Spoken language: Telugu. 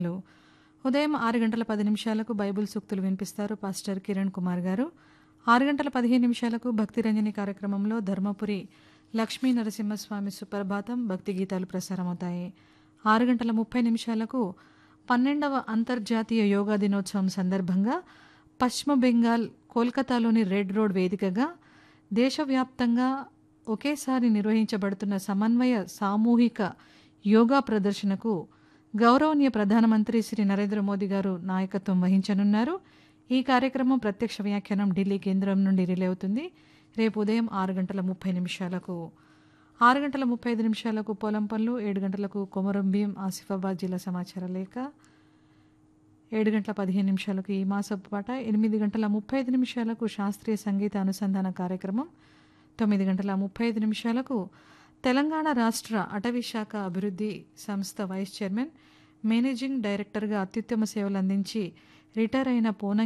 లో ఉదయం ఆరు గంటల పది నిమిషాలకు బైబిల్ సూక్తులు వినిపిస్తారు పాస్టర్ కిరణ్ కుమార్ గారు ఆరు గంటల పదిహేను నిమిషాలకు భక్తి రంజని కార్యక్రమంలో ధర్మపురి లక్ష్మీ నరసింహస్వామి సుప్రభాతం భక్తి గీతాలు ప్రసారమవుతాయి ఆరు గంటల ముప్పై నిమిషాలకు పన్నెండవ అంతర్జాతీయ యోగా దినోత్సవం సందర్భంగా పశ్చిమ బెంగాల్ కోల్కతాలోని రెడ్ రోడ్ వేదికగా దేశవ్యాప్తంగా ఒకేసారి నిర్వహించబడుతున్న సమన్వయ సామూహిక యోగా ప్రదర్శనకు గౌరవనీయ ప్రధానమంత్రి శ్రీ నరేంద్ర మోదీ గారు నాయకత్వం వహించనున్నారు ఈ కార్యక్రమం ప్రత్యక్ష వ్యాఖ్యానం ఢిల్లీ కేంద్రం నుండి రిలే అవుతుంది రేపు ఉదయం ఆరు గంటల ముప్పై నిమిషాలకు ఆరు గంటల ముప్పై ఐదు నిమిషాలకు పొలం పనులు ఏడు గంటలకు కొమరం భీం ఆసిఫాబాద్ జిల్లా సమాచార లేఖ ఏడు గంటల పదిహేను నిమిషాలకు ఈ మాసపు పాట ఎనిమిది గంటల ముప్పై ఐదు నిమిషాలకు శాస్త్రీయ సంగీత అనుసంధాన కార్యక్రమం తొమ్మిది గంటల ముప్పై ఐదు నిమిషాలకు తెలంగాణ రాష్ట్ర అటవీ శాఖ అభివృద్ధి సంస్థ వైస్ చైర్మన్ మేనేజింగ్ డైరెక్టర్గా అత్యుత్తమ సేవలు అందించి రిటైర్ అయిన పోన